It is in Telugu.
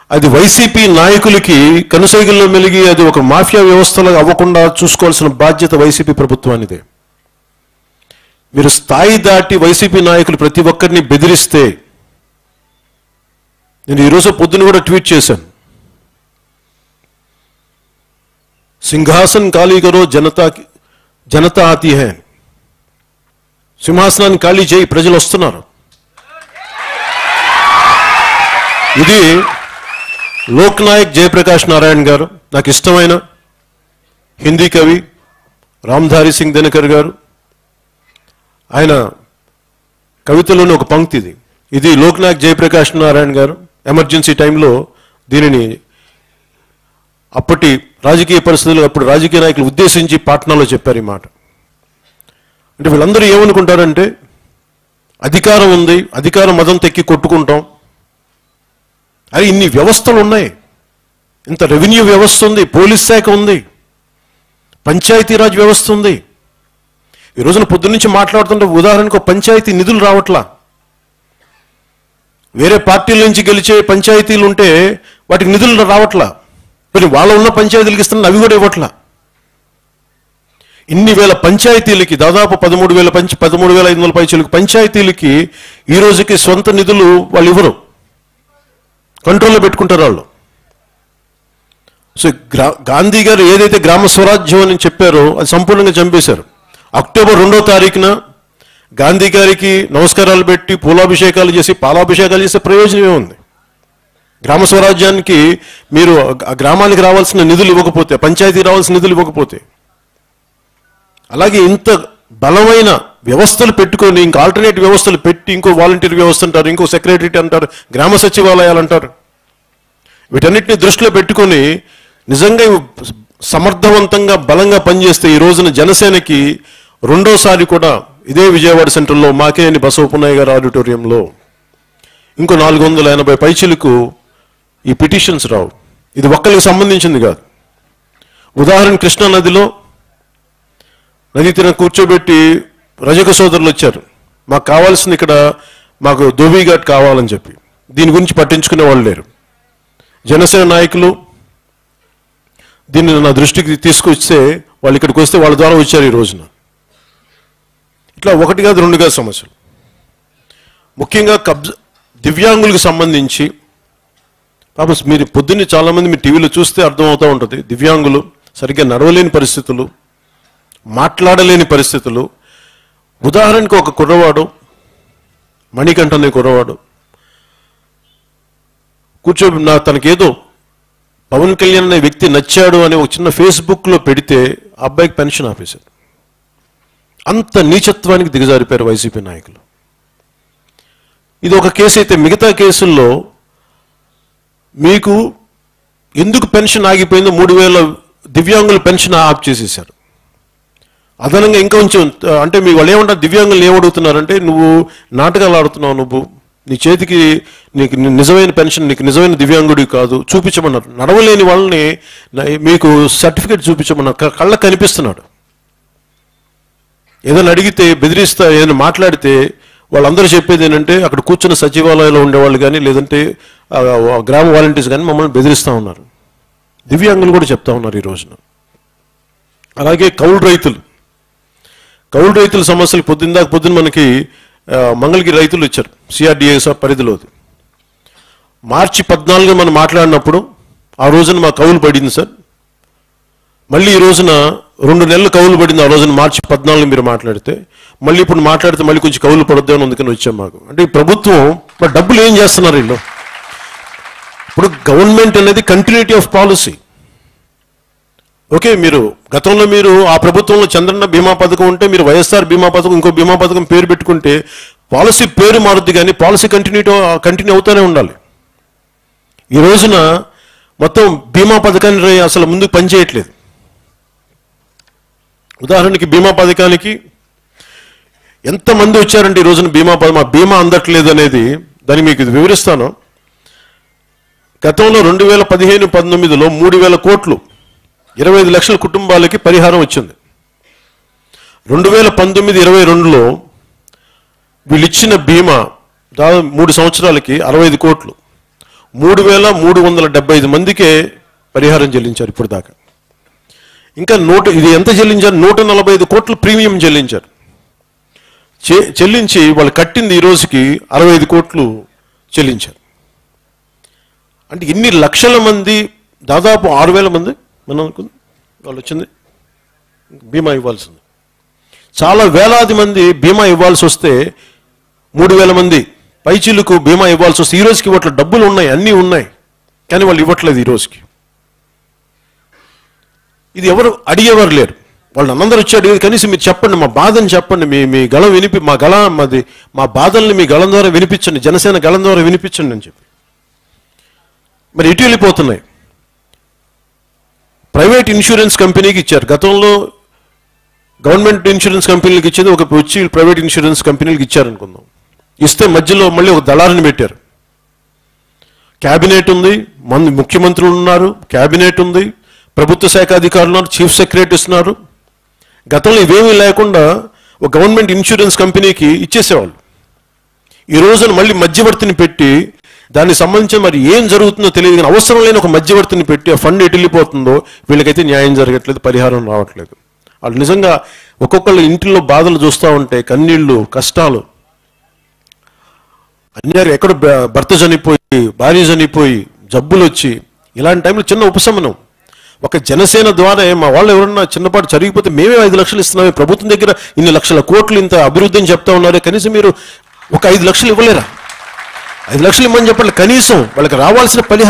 అది వైసీపీ నాయకులకి కనుసైగుల్లో మెలిగి అది ఒక మాఫియా వ్యవస్థలో అవ్వకుండా చూసుకోవాల్సిన బాధ్యత వైసీపీ ప్రభుత్వానిదే మీరు స్థాయి దాటి వైసీపీ నాయకులు ప్రతి ఒక్కరిని బెదిరిస్తే నేను ఈరోజు పొద్దున కూడా ట్వీట్ చేశాను సింహాసన్ ఖాళీ కరో జనతా జనతా ఆతి హై సింహాసనాన్ని ఖాళీ చేయి ప్రజలు వస్తున్నారు ఇది లోక్ నాయక్ జయప్రకాష్ నారాయణ గారు నాకు ఇష్టమైన హిందీ కవి రామ్ధారి సింగ్ దినకర్ గారు ఆయన కవితలోని ఒక పంక్తి ఇది ఇది లోక్ నాయక్ జయప్రకాష్ నారాయణ గారు ఎమర్జెన్సీ టైంలో దీనిని అప్పటి రాజకీయ పరిస్థితులు అప్పుడు రాజకీయ నాయకులు ఉద్దేశించి పాట్నాలో చెప్పారు ఈ మాట అంటే వీళ్ళందరూ ఏమనుకుంటారంటే అధికారం ఉంది అధికారం మదం తెక్కి కొట్టుకుంటాం అరే ఇన్ని వ్యవస్థలు ఉన్నాయి ఇంత రెవెన్యూ వ్యవస్థ ఉంది పోలీస్ శాఖ ఉంది పంచాయతీరాజ్ వ్యవస్థ ఉంది ఈ రోజున పొద్దున్నుంచి మాట్లాడుతుంటే ఉదాహరణకు ఒక పంచాయతీ నిధులు రావట్లా వేరే పార్టీల నుంచి గెలిచే పంచాయతీలు ఉంటే వాటికి నిధులు రావట్లా మరి వాళ్ళ ఉన్న పంచాయతీలకు ఇస్తున్న అవి కూడా ఇవ్వట్లా ఇన్ని వేల పంచాయతీలకి దాదాపు పదమూడు వేల పంచ పదమూడు వేల ఐదు వందల పైచీలకు పంచాయతీలకి ఈ రోజుకి సొంత నిధులు వాళ్ళు ఇవ్వరు కంట్రోల్లో పెట్టుకుంటారు వాళ్ళు సో గ్రా గాంధీ గారు ఏదైతే గ్రామ స్వరాజ్యం అని చెప్పారో అది సంపూర్ణంగా చంపేశారు అక్టోబర్ రెండో తారీఖున గాంధీ గారికి నమస్కారాలు పెట్టి పూలాభిషేకాలు చేసి పాలాభిషేకాలు చేసే ప్రయోజనం ఉంది గ్రామ స్వరాజ్యానికి మీరు ఆ గ్రామానికి రావాల్సిన నిధులు ఇవ్వకపోతే పంచాయతీ రావాల్సిన నిధులు ఇవ్వకపోతే అలాగే ఇంత బలమైన వ్యవస్థలు పెట్టుకొని ఇంకా ఆల్టర్నేట్ వ్యవస్థలు పెట్టి ఇంకో వాలంటీర్ వ్యవస్థ అంటారు ఇంకో సెక్రటరీ అంటారు గ్రామ సచివాలయాలు అంటారు వీటన్నిటిని దృష్టిలో పెట్టుకొని నిజంగా ఇవి సమర్థవంతంగా బలంగా పనిచేస్తే ఈ రోజున జనసేనకి రెండోసారి కూడా ఇదే విజయవాడ సెంటర్లో మాకేని బసవపున్నయ్య గారి ఆడిటోరియంలో ఇంకో నాలుగు వందల ఎనభై పైచీలకు ఈ పిటిషన్స్ రావు ఇది ఒక్కరికి సంబంధించింది కాదు ఉదాహరణ కృష్ణా నదిలో నది తీరం కూర్చోబెట్టి రజక సోదరులు వచ్చారు మాకు కావాల్సింది ఇక్కడ మాకు ధోబీఘాట్ కావాలని చెప్పి దీని గురించి పట్టించుకునే వాళ్ళు లేరు జనసేన నాయకులు దీన్ని నా దృష్టికి తీసుకొస్తే వాళ్ళు ఇక్కడికి వస్తే వాళ్ళ ద్వారా వచ్చారు ఈ రోజున ఇట్లా ఒకటి కాదు రెండు కాదు సమస్యలు ముఖ్యంగా కబ్జ దివ్యాంగులకు సంబంధించి పాప మీరు పొద్దున్నే చాలామంది మీ టీవీలో చూస్తే అర్థమవుతూ ఉంటుంది దివ్యాంగులు సరిగ్గా నడవలేని పరిస్థితులు మాట్లాడలేని పరిస్థితులు ఉదాహరణకు ఒక కుర్రవాడు మణికంఠ అనే కుర్రవాడు కూర్చో నా తనకేదో పవన్ కళ్యాణ్ అనే వ్యక్తి నచ్చాడు అని ఒక చిన్న ఫేస్బుక్లో పెడితే ఆ అబ్బాయికి పెన్షన్ ఆపేశారు అంత నీచత్వానికి దిగజారిపోయారు వైసీపీ నాయకులు ఇది ఒక కేసు అయితే మిగతా కేసుల్లో మీకు ఎందుకు పెన్షన్ ఆగిపోయిందో మూడు వేల దివ్యాంగుల పెన్షన్ ఆఫ్ చేసేసారు అదనంగా ఇంకా కొంచెం అంటే మీ వాళ్ళు ఏమంటారు దివ్యాంగులు ఏమడుగుతున్నారంటే నువ్వు నాటకాలు ఆడుతున్నావు నువ్వు నీ చేతికి నీకు ని- నిజమైన పెన్షన్ నీకు నిజమైన దివ్యాంగుడి కాదు చూపించమన్నారు నడవలేని వాళ్ళని న- మీకు సర్టిఫికేట్ చూపించమన్నారు క- కళ్ళకు కనిపిస్తున్నాడు ఏదైనా అడిగితే బెదిరిస్తా ఏదైనా మాట్లాడితే వాళ్ళందరూ చెప్పేది ఏంటంటే అక్కడ కూర్చున్న సచివాలయంలో ఉండేవాళ్ళు కానీ లేదంటే ఆ, ఆ గ్రామ వాలంటీర్స్ కానీ మమ్మల్ని బెదిరిస్తూ ఉన్నారు దివ్యాంగులు కూడా చెప్తా ఉన్నారు ఈ రోజున అలాగే కౌలు రైతులు కౌలు రైతుల సమస్యలు పొద్దుందాక పొద్దున్న మనకి ఆ, మంగళగిరి రైతులు ఇచ్చారు సిఆర్డిఏ పరిధిలోది మార్చి పద్నాలుగు మనం మాట్లాడినప్పుడు ఆ రోజున మా కౌలు పడింది సార్ మళ్ళీ ఈ రోజున రెండు నెలలు కౌలు పడింది ఆ రోజున మార్చి పద్నాలుగు మీరు మాట్లాడితే మళ్ళీ ఇప్పుడు మాట్లాడితే మళ్ళీ కొంచెం కౌలు పడొద్దు అని అందుకని వచ్చాం మాకు అంటే ఈ ప్రభుత్వం మరి డబ్బులు ఏం చేస్తున్నారు వీళ్ళు ఇప్పుడు గవర్నమెంట్ అనేది కంటిన్యూటీ ఆఫ్ పాలసీ ఓకే మీరు గతంలో మీరు ఆ ప్రభుత్వంలో చంద్రన్న బీమా పథకం ఉంటే మీరు వైఎస్ఆర్ బీమా పథకం ఇంకో బీమా పథకం పేరు పెట్టుకుంటే పాలసీ పేరు మారుద్ది కానీ పాలసీ కంటిన్యూటీ కంటిన్యూ అవుతూనే ఉండాలి ఈ రోజున మొత్తం బీమా పథకాన్ని అసలు ముందుకు పనిచేయట్లేదు ఉదాహరణకి బీమా పథకానికి ఎంతమంది వచ్చారంటే ఈ రోజున బీమా పథకం మా బీమా అందట్లేదు అనేది దాన్ని మీకు ఇది వివరిస్తాను గతంలో రెండు వేల పదిహేను పంతొమ్మిదిలో మూడు వేల కోట్లు ఇరవై ఐదు లక్షల కుటుంబాలకి పరిహారం వచ్చింది రెండు వేల పంతొమ్మిది ఇరవై రెండులో వీళ్ళు ఇచ్చిన బీమా దాదాపు మూడు సంవత్సరాలకి అరవై ఐదు కోట్లు మూడు వేల మూడు వందల డెబ్బై ఐదు మందికే పరిహారం చెల్లించారు ఇప్పుడు దాకా ఇంకా నూట ఇది ఎంత చెల్లించారు నూట నలభై ఐదు కోట్ల ప్రీమియం చెల్లించారు చె- చెల్లించి వాళ్ళు కట్టింది ఈ రోజుకి అరవై ఐదు కోట్లు చెల్లించారు అంటే ఇన్ని లక్షల మంది దాదాపు ఆరు వేల మంది మనం అనుకుంది వాళ్ళు వచ్చింది బీమా ఇవ్వాల్సింది చాలా వేలాది మంది బీమా ఇవ్వాల్సి వస్తే మూడు వేల మంది పైచీలకు బీమా ఇవ్వాల్సి వస్తే ఈ రోజుకి ఇవ్వట్ల డబ్బులు ఉన్నాయి అన్నీ ఉన్నాయి కానీ వాళ్ళు ఇవ్వట్లేదు ఈ రోజుకి ఇది ఎవరు అడిగేవారు లేరు వాళ్ళు అందరూ వచ్చి అడిగేది కనీసం మీరు చెప్పండి మా బాధని చెప్పండి మీ మీ గళం వినిపి మా గళ మాది మా బాధల్ని మీ గళం ద్వారా వినిపించండి జనసేన గళం ద్వారా వినిపించండి అని చెప్పి మరి ఇటు వెళ్ళిపోతున్నాయి ప్రైవేట్ ఇన్సూరెన్స్ కంపెనీకి ఇచ్చారు గతంలో గవర్నమెంట్ ఇన్సూరెన్స్ కంపెనీలకు ఇచ్చేది ఒక వచ్చి ప్రైవేట్ ఇన్సూరెన్స్ కంపెనీలకు ఇచ్చారనుకుందాం ఇస్తే మధ్యలో మళ్ళీ ఒక దళారిని పెట్టారు క్యాబినెట్ ఉంది మంది ముఖ్యమంత్రులు ఉన్నారు క్యాబినెట్ ఉంది ప్రభుత్వ శాఖ అధికారులు ఉన్నారు చీఫ్ సెక్రటరీస్ ఉన్నారు గతంలో ఇవేమీ లేకుండా ఒక గవర్నమెంట్ ఇన్సూరెన్స్ కంపెనీకి ఇచ్చేసేవాళ్ళు ఈ రోజున మళ్ళీ మధ్యవర్తిని పెట్టి దానికి సంబంధించి మరి ఏం జరుగుతుందో తెలియదు కానీ అవసరం లేని ఒక మధ్యవర్తిని పెట్టి ఆ ఫండ్ ఎటు వెళ్ళిపోతుందో వీళ్ళకైతే న్యాయం జరగట్లేదు పరిహారం రావట్లేదు వాళ్ళు నిజంగా ఒక్కొక్కళ్ళ ఇంటిలో బాధలు చూస్తూ ఉంటే కన్నీళ్లు కష్టాలు అన్యారు ఎక్కడ భ- భర్త చనిపోయి భార్య చనిపోయి జబ్బులు వచ్చి ఇలాంటి టైంలో చిన్న ఉపశమనం ఒక జనసేన ద్వారా మా వాళ్ళు ఎవరన్నా చిన్నపాటు జరిగిపోతే మేమే ఐదు లక్షలు ఇస్తున్నామే ప్రభుత్వం దగ్గర ఇన్ని లక్షల కోట్లు ఇంత అభివృద్ధి అని చెప్తా ఉన్నారు కనీసం మీరు ఒక ఐదు లక్షలు ఇవ్వలేరా ఐదు లక్షలు ఇవ్వమని చెప్పండి కనీసం వాళ్ళకి రావాల్సిన పరిహారం